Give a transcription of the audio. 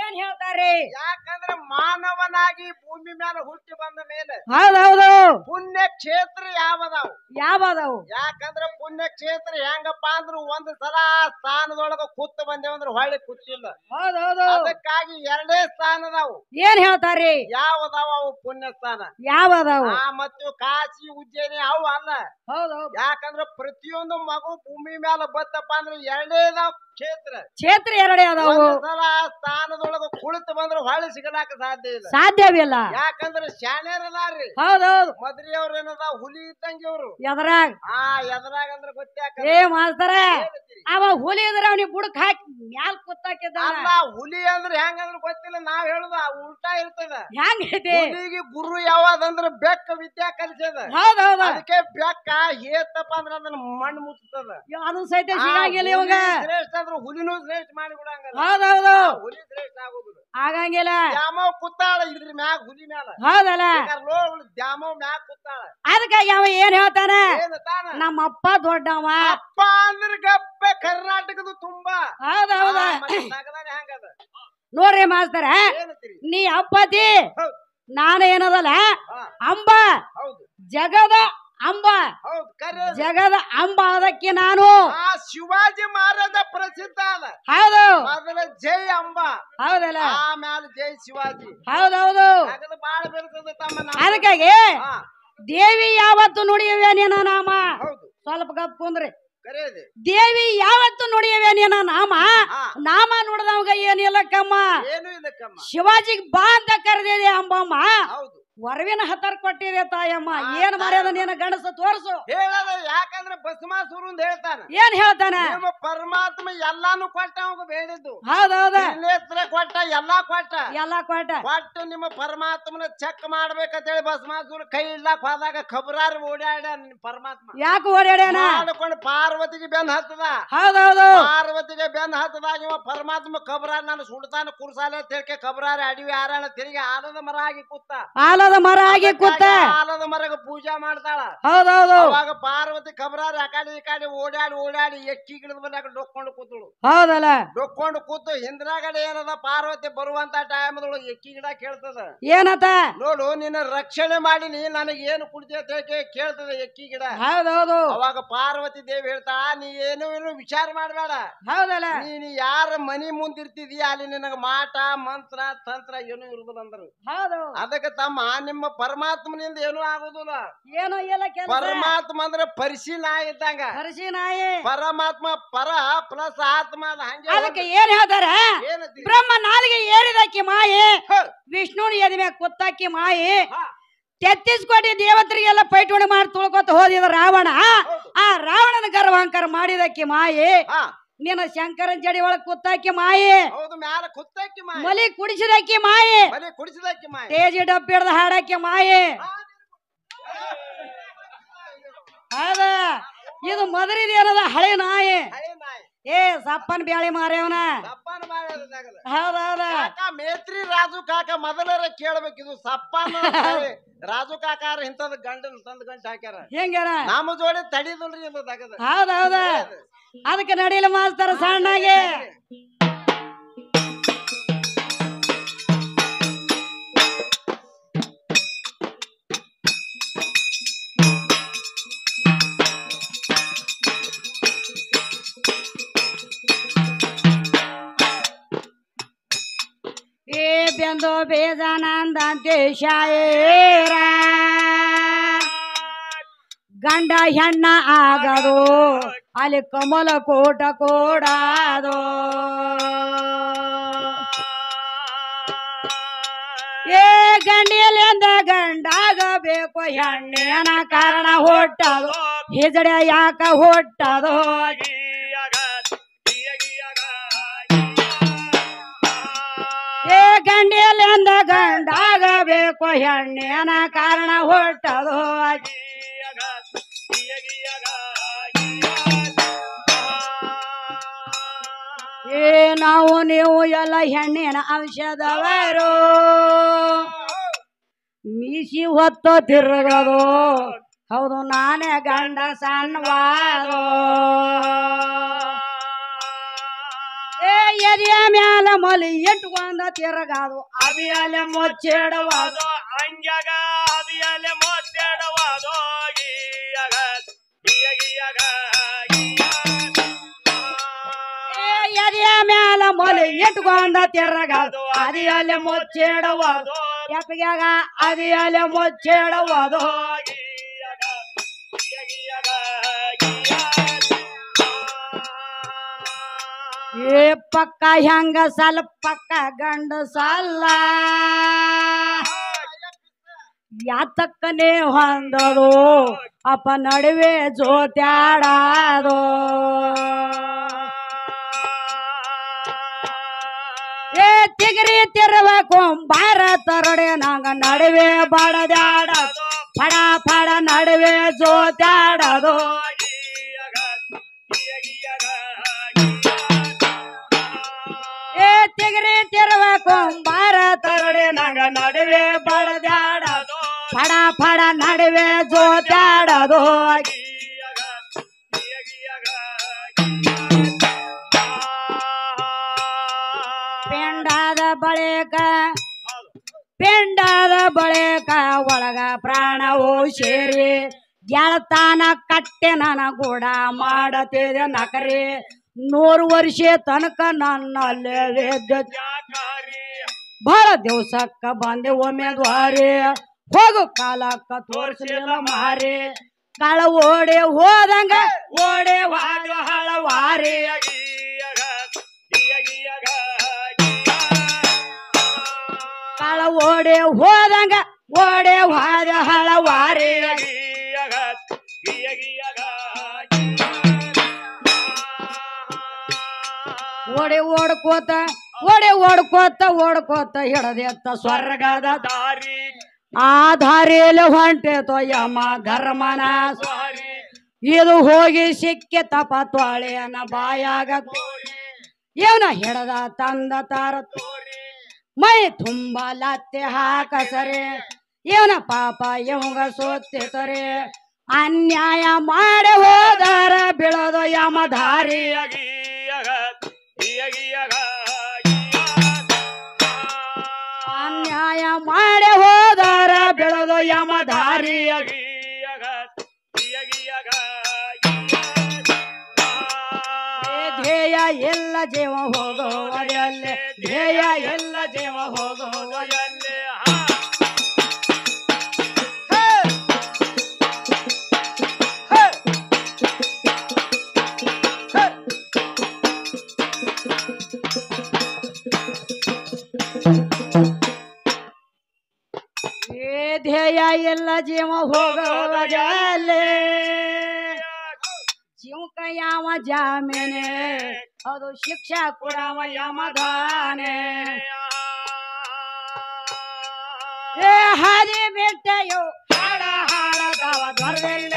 ಏನ್ ಹೇಳ್ತಾರ್ರಿ ಯಾಕಂದ್ರೆ ಮಾನವನಾಗಿ ಭೂಮಿ ಮೇಲೆ ಹುಟ್ಟಿ ಬಂದ ಮೇಲೆ ಹೌದೌದು ಪುಣ್ಯ ಕ್ಷೇತ್ರ ಯಾವದಾವು ಯಾವದವು ಯಾಕಂದ್ರ ಪುಣ್ಯ ಕ್ಷೇತ್ರ ಹೆಂಗಪ್ಪ ಅಂದ್ರ ಒಂದ್ ಸಲ ಸ್ಥಾನದೊಳಗ ಕೂತ್ ಬಂದೇವಂದ್ರ ಹೊಳ್ಳಿ ಕೂತಿಲ್ಲ ಹೌದೌದು ಅದಕ್ಕಾಗಿ ಎರಡೇ ಸ್ಥಾನ ಅದಾವು ಏನ್ ಹೇಳ್ತಾರ್ರಿ ಯಾವದಾವ ಅವು ಪುಣ್ಯ ಸ್ಥಾನ ಯಾವದವು ಆ ಮತ್ತು ಕಾಶಿ ಉಜ್ಜಯಿನಿ ಅವು ಅಲ್ಲ ಹೌದೌದು ಯಾಕಂದ್ರ ಪ್ರತಿಯೊಂದು ಮಗು ಭೂಮಿ ಮೇಲೆ ಬತ್ತಪ್ಪ ಅಂದ್ರೆ ಎರಡೇದಾವ್ ಕ್ಷೇತ್ರ ಕ್ಷೇತ್ರ ಎರಡೇ ಅದಾವು ಒಂದ್ ಸಲ ಸ್ಥಾನದೊಳಗ ಕುಳಿತು ಬಂದ್ರ ಹೊಳ್ಳಿ ಸಿಗಲಾಕ ಸಾಧ್ಯ ಇಲ್ಲ ಸಾಧ್ಯವಿಲ್ಲ ಯಾಕಂದ್ರ ಶಾಣ್ಯರದಾರ್ರಿ ಹೌದೌದು ಮದ್ರಿ ಅವ್ರ ಏನದ ಹುಲಿ ಇದ್ದಂಗೆ ಅವ್ರು ಎದ್ರಾಗ ಆ ಎದ್ರಾಗ ಅಂದ್ರ ಗೊತ್ತಾಕ ಏ ಮಾಸ್ತರ ಅವ ಹುಲಿ ಇದ್ರ ಅವನಿಗೆ ಬುಡಕ್ ಹಾಕಿ ಮ್ಯಾಲ್ ಕುತ್ತಾಕಿದ್ದಾನ ಅಲ್ಲ ಹುಲಿ ಅಂದ್ರೆ ಹೆಂಗಂದ್ರ ಗೊತ್ತಿಲ್ಲ ನಾವ್ ಹೇಳುದ ಉಲ್ಟಾ ಇರ್ತದ ಹೆಂಗೈತಿ ಹುಲಿಗೆ ಗುರು ಯಾವ್ದಂದ್ರ ಬೆಕ್ಕ ವಿದ್ಯಾ ಕಲಿಸದ ಹೌದೌದು ಅದಕ್ಕೆ ಬೆಕ್ಕ ಹೇತಪ್ಪ ಅಂದ್ರ ಅದನ್ನ ಮಣ್ಣು ಮುಚ್ಚತದ ಅದು ಸಹಿತ ಸಿಗಂಗಿಲ್ಲ ಇವಾಗ ಶ್ರೇಷ್ಠ ಅಂದ್ರ ಹುಲಿನೂ ಶ್ರೇಷ್ಠ ಮಾಡಿ ಬಿಡಂಗಲ್ಲ ಹೌದೌದು ಹುಲಿ ಶ್ರೇಷ್ಠ ಆಗುದಿಲ್ಲ ಆಗಂಗಿಲ್ಲ ದ್ಯಾಮವ್ ಕುತ್ತಾಳ ಇದ್ರ ಮ್ಯಾಗ ಹುಲಿ ಮ್ಯಾಲ ಹೌದಲ್ಲ ದ್ಯಾಮವ್ ಮ್ಯಾಗ ಕುತ್ತಾಳ ಅದಕ್ಕಾಗಿ ಅವ ಏನ್ ಹೇಳ್ತಾನ ಏನ್ ತಾನ ನಮ್ಮ ಅಪ್ಪ ದೊಡ್ಡವ ಅಪ್ಪ ಅಂದ್ರ ಗಪ್ಪೆ ಕರ್ನಾಟಕದ ತುಂಬಾ ಹೌದೌದ ಆ, ಮತ್ತೆ ನಗದಾನೆ ಹೆಂಗದ ನೋಡ್ರಿ ಮಾಸ್ತರ ಏನಂತೀರಿ ನೀ ಅಪ್ಪತಿ ಹೌದ್. ನಾನು ಏನದಲ್ಲ ಹಾ, ಅಂಬ ಹೌದು ಜಗದ ಅಂಬ ಹೌದು ಕರೆ ಜಗದ ಅಂಬ ಅದಕ್ಕೆ ನಾನು ಆ ಶಿವಾಜಿ ಮಹಾರಾಜ ಪ್ರಸಿದ್ಧ ಅದ ಹೌದು ಮೊದಲ ಜೈ ಅಂಬ ಹೌದಲ್ಲ ಆಮ್ಯಾಲ ಜೈ ಶಿವಾಜಿ ಹೌದೌದು ನಗದ ಬಾಳ ಬೆಳೆತದ ತಮ್ಮ ನಮ್ಮ- ಅದಕ್ಕಾಗಿ ಹಾ, ದೇವಿ ಯಾವತ್ತು ನುಡಿಯುವೆ ನಿನ್ನ ನಾಮ ಹೌದು ಸ್ವಲ್ಪ ಗಪ್ ಕುಂದ್ರಿ ಕರೆ ಇದೆ ದೇವಿ ಯಾವತ್ತು ನುಡಿಯುವೆ ನಿನ್ನ ನಾಮ ಹಾ ನಾಮ ನುಡಿದವಂಗ ಏನಿಲ್ಲ ಕಮ್ಮ ಏನು ಇಲ್ಲ ಕಮ್ಮ ಶಿವಾಜಿಗ್ ಬಾ ಅಂತ ಕರೆದಿದೆ ಅಂಬಮ್ಮ ಹೌದು ವರವಿನ ಹತರ ಕೊಟ್ಟಿದೆ ತಾಯಮ್ಮ ಏನ್ ಮಾಡ್ಯದ ನಿನ್ನ ಗಂಡಸ ತೋರ್ಸು ಹೇಳದ ಯಾಕಂದ್ರೆ ಬಸಮಾಸುರು ಅಂತ ಹೇಳ್ತಾನ ಏನ್ ಹೇಳ್ತಾನ ನಿಮ್ಮ ಪರಮಾತ್ಮ ಎಲ್ಲಾನು ಕೊಟ್ಟ ಅವಾಗ ಬೇಡಿದ್ದು ಹೌದೌದ ನೇತ್ರ ಕೊಟ್ಟ ಎಲ್ಲಾ ಕೊಟ್ಟ ಎಲ್ಲ ಕೊಟ್ಟ ಕೊಟ್ಟು ನಿಮ್ಮ ಪರಮಾತ್ಮನ ಚೆಕ್ ಮಾಡ್ಬೇಕಂತ ಹೇಳಿ ಭಸ್ಮಾಸುರ ಕೈ ಇಡ್ಲಾಕ್ ಹೋದಾಗ ಖಬರಾರ್ ಓಡಾಡ ನಿಮ್ ಪರಮಾತ್ಮ ಯಾಕೆ ಓಡಾಡ್ಯಾನ ಮಾಡ್ಕೊಂಡು ಪಾರ್ವತಿಗೆ ಬೆನ್ ಹತ್ತದ ಹೌದೌದು ಪಾರ್ವತಿಗೆ ಬೆನ್ ಹತ್ತದಾಗ ಇವ ಪರಮಾತ್ಮ ಖಬರಾರ್ ನಾನು ಸುಡ್ತಾನ ಕುರ್ಸಾಲೆ ತಿಳ್ಕೆ ಖಬರಾರ ಅಡವಿ ಹಾರಾಣ ತಿರುಗಿ ಆಲದ ಮರ ಆಗಿ ಕೂತ ಆಲದ ಮರ ಆಗಿ ಕೂತ ಆಲದ ಮರಗ ಪೂಜಾ ಮಾಡ್ತಾಳ ಹೌದೌದು ಅವಾಗ ಪಾರ್ವತಿ ಖಬರಾರ ಆ ಕಡೆ ಈ ಕಡೆ ಓಡಾಡಿ ಓಡಾಡಿ ಎಕ್ಕಿ ಗಿಡದ ಮೇಲೆ ಡೊಕ್ಕೊಂಡು ಕೂತಳು ಹೌದಲ್ಲ ಡೊಕ್ಕೊಂಡು ಕೂತು ಹಿಂದ್ರಾಗಡೆ ಏನದ ಪಾರ್ವತಿ ಬರುವಂತ ಟೈಮ್ದೊಳಗೆ ಎಕ್ಕಿ ಗಿಡ ಕೇಳ್ತದ ಏನತ ನೋಡು ನಿನ್ನ ರಕ್ಷಣೆ ಮಾಡೀನಿ ನನಗೆ ಏನು ಕುಡ್ತಿ ಅಂತ ಹೇಳಿ ಕೇಳ್ತದ ಎಕ್ಕಿ ಗಿಡ ಹೌದೌದು ಅವಾಗ ಪಾರ್ವತಿ ದೇವಿ ಹೇಳ್ತಾಳ ನೀ ಏನು ಏನು ವಿಚಾರ ಮಾಡಬೇಡ ಹೌದಲ್ಲ ನೀನು ಯಾರ ಮನಿ ಮುಂದಿರ್ತಿದೀಯ ಅಲ್ಲಿ ನಿನಗ ಮಾಟ ಮಂತ್ರ ತಂತ್ರ ಏನು ಇರುದಿಲ್ಲ ಅಂದ್ರು ಹೌದು ಅದಕ್ಕೆ ತಮ್ಮ ನಿಮ್ಮ ಪರಮಾತ್ಮನಿಂದ ಏನೂ ಆಗುದಿಲ್ಲ ಏನೋ ಇಲ್ಲ ಕೆಲಸ ಪರಮಾತ್ಮ ಅಂದ್ರೆ ಪರಿಶೀಲ ಇದ್ದಂಗ ಹರಸಿ ನಾಯಿ ಪರಮಾತ್ಮ ಪರ ಪ್ಲಸ್ ಆತ್ಮ ಅದ ಹಂಗೆ ಅದಕ್ಕೆ ಏನ್ ಹೇಳ್ತಾರ ಏನಂತೀರಿ? ಬ್ರಹ್ಮ ನಾಲಿಗೆ ಏರಿದಕ್ಕಿ ಮಾಯಿ ಹ, ವಿಷ್ಣುನ ಎದಿಮೆ ಕುತ್ತಕ್ಕಿ ಮಾಯಿ ಹ, ತೆತ್ತಿಸ್ ಕೋಟಿ ದೇವತರಿಗೆಲ್ಲ ಪೈಟುಣಿ ಮಾಡಿ ತುಳ್ಕೊತ ಹೋದಿದ ರಾವಣ ಹೌದು. ಆ ರಾವಣನ ಗರ್ವಾಂಕರ ಮಾಡಿದಕ್ಕಿ ಮಾಯಿ ಹ, ನಿನ್ನ ಶಂಕರನ್ ಜಡಿ ಒಳಗ್ ಕುತ್ತಾಕಿ ಮಾಯಿ ಹೌದು ಮ್ಯಾಲ ಕುತ್ತಕ್ಕಿ ಮಾಯ ಮಲಿ ಕುಡಿಸಿದಕ್ಕಿ ಮಾಯಿ ಬಲಿ ಕುಡಿಸಿದಕ್ಕಿ ಮಾಯ ತೇಜಿ ಡಬ್ಬಿ ಹಿಡ್ದು ಹಾಡಕ್ಕಿ ಮಾಯಿ ಅದ ಇದು ಮದರಿದ ಏನದ ಹಳೆ ನಾಯಿ ಹಳೆ ನಾಯಿ ಏ ಸಪ್ಪನ್ ಬ್ಯಾಳಿ ಮಾರ್ಯವನ ಸಪ್ಪನ ಮಾಡೋದಾಗದ ಹೌದೌದ ಕಾಕ ಮೇತ್ರಿ ರಾಜು ಕಾಕ ಮೊದಲರ ಕೇಳ್ಬೇಕಿದು ಸಪ್ಪನ ಅಂತೇಳಿ ರಾಜು ಕಾಕಾರ ಇಂಥದ್ ಗಂಡನ ತಂದ್ ಗಂಟ ಹಾಕ್ಯಾರ ಹೆಂಗಾರ ನಮ್ಮ ಜೋಡಿ ತಡಿದಲ್ರಿ ಇಂಥದಾಗದ ಹೌದೌದ ಅದಕ್ಕೆ ನಡೀಲಿ ಮಾಸ್ತರ ಸಣ್ಣಗೆ ಏ ಬೆಂದು ಬೇಜಾನಂದ ದೇಶಾಯೇರ ಗಂಡ ಹೆಣ್ಣ ಆಗದು ಅಲ್ಲಿ ಕಮಲ ಕೋಟ ಕೋಡಾದು ಏ ಗಂಡಿಯಲಿಂದ ಗಂಡಾಗಬೇಕು ಹೆಣ್ಣಿನ ಕಾರಣ ಹುಟ್ಟದು ಹಿಜಡ ಯಾಕ ಹುಟ್ಟದು ಏ ಗಂಡಿಯಲಿಂದ ಗಂಡಾಗಬೇಕು ಹೆಣ್ಣಿನ ಕಾರಣ ಹುಟ್ಟದು ಏ ನಾವು ನೀವು ಎಲ್ಲ ಹೆಣ್ಣಿನ ಅಂಶದವರು ಮೀಸಿ ಹೊತ್ತು ತಿರುಗದು ಹೌದು ನಾನೇ ಗಂಡ ಸಣ್ಣವಾದು ಏ ಎದೆಯ ಮ್ಯಾಲ ಮಲಿ ಇಟ್ಕೊಂಡ ತಿರಗಾದು ಅದಿಯಲೆ ಮುಚ್ಚಿಡವಾದು ಅಂಜಗ ಅದಿಯಲೆ ಮೊತ್ತೆಡವಾದೋ ಗೀಯಗ ಗೀಯ ಗೀಯಗ ಏ ಎದೆಯ ಮ್ಯಾಲ ಮಲಿ ಇಟ್ಕೊಂಡ ತಿರಗಾದು ಅದಿಯಲೆ ಮುಚ್ಚಿಡವಾದು ಎಪ್ಪಗ್ಯಾಗ ಅದಿಯಲೆ ಮುಚ್ಚಿಡವಾದು ಏ ಪಕ್ಕ ಹೆಂಗ ಸಲ ಪಕ್ಕ ಗಂಡ ಸಲ್ಲ ಯಾತಕ್ಕನೆ ಹೊಂದದು ಅಪ ನಡುವೆ ಜೋತ್ಯಾಡದು ಏ ತಿಗರಿ ತಿರ್ಬೇಕು ಬಾರ ತರಡೆ ನಂಗ ನಡುವೆ ಬಡದ್ಯಾಡದು ಫಡ ಫಡ ನಡುವೆ ಜೋತ್ಯಾಡದು ಏ ತಿಗರಿ ತಿರ್ಬೇಕು ಬಾರ ತರಡೆ ನಂಗ ನಡುವೆ ಬಡದ್ಯಾಡದು ಫಡ ಫಡ ನಡುವೆ ಜೋತ್ಯಾಡದು ಪೆಂಡಾದ ಬಳಿಕ ಪೆಂಡಾದ ಬಳಿಕ ಒಳಗ ಪ್ರಾಣವು ಸೇರಿ ಗೆಳತಾನ ಕಟ್ಟೆ ನನ್ನ ಗೂಡ ಮಾಡತಿದೆ ನಕರಿ ನೂರು ವರ್ಷ ತನಕ ನನ್ನಲ್ಲಿ ವಿದ್ಯುತ್ ಬಹಳ ದಿವ್ಸಕ್ಕ ಬಂದೆ ಉಮೇದ್ವಾರಿ ಹೋಗು ಕಾಲಕ್ಕ ತೋರಿಸಲಿಲ್ಲ ಮಾರಿ ಕಳ ಓಡಿ ಹೋದಂಗ ಓಡಿ ವಾದ ಹಳವಾರಿ ಕಳ ಓಡಿ ಹೋದಂಗ ಓಡಿ ವಾದ ಹಳವಾರಿ ಓಡಿ ಓಡ್ಕೋತ ಓಡಿ ಓಡ್ಕೋತ ಓಡ್ಕೋತ ಹಿಡದೆತ್ತ ಸ್ವರ್ಗದ ದಾರಿ ಆ ದಾರಿಯಲ್ಲಿ ಹೊಂಟೇತೋ ಯಮ ಧರ್ಮನ ಸ್ವಾರಿ ಇದು ಹೋಗಿ ಸಿಕ್ಕಿ ತಪ ತೊಳೆಯನ ಬಾಯಾಗ ಇವನ ಹಿಡದ ತಂದ ತಾರ ಮೈ ತುಂಬ ಲತ್ತೆ ಹಾಕಸರೆ ಇವನ ಪಾಪ ಇವಂಗ ಸೋತಿತರೆ ಅನ್ಯಾಯ ಮಾಡಿ ಹೋದರ ಬೀಳೋದು ಯಮ ದಾರಿ ಅನ್ಯಾಯ ಮಾಡಿ ಹೋದರ ಬೀಳೋದು ಯಮ ದಾರಿ ಏ ಧ್ಯೇಯ ಎಲ್ಲ ಜೀವ ಹೋಗುವಲ್ಲಿ ಧ್ಯೇಯ ಎಲ್ಲ ಜೀವ ಹೋಗುವಲ್ಲಿ ಏ ಧ್ಯೇಯ ಎಲ್ಲ ಜೀವ ಹೋಗುವಲ್ಲಿ ಜೀವಕ ಯಾವ ಜಾಮೀನೆ ಅದು ಶಿಕ್ಷಾ ಕೊಡವ ಯಮದಾನೆ ಏ ಹಾದಿ ಬಿಟ್ಟೆಯೋ ಹಾಡ ಹಾಡದವ ದೊರವೆಲ್ಲ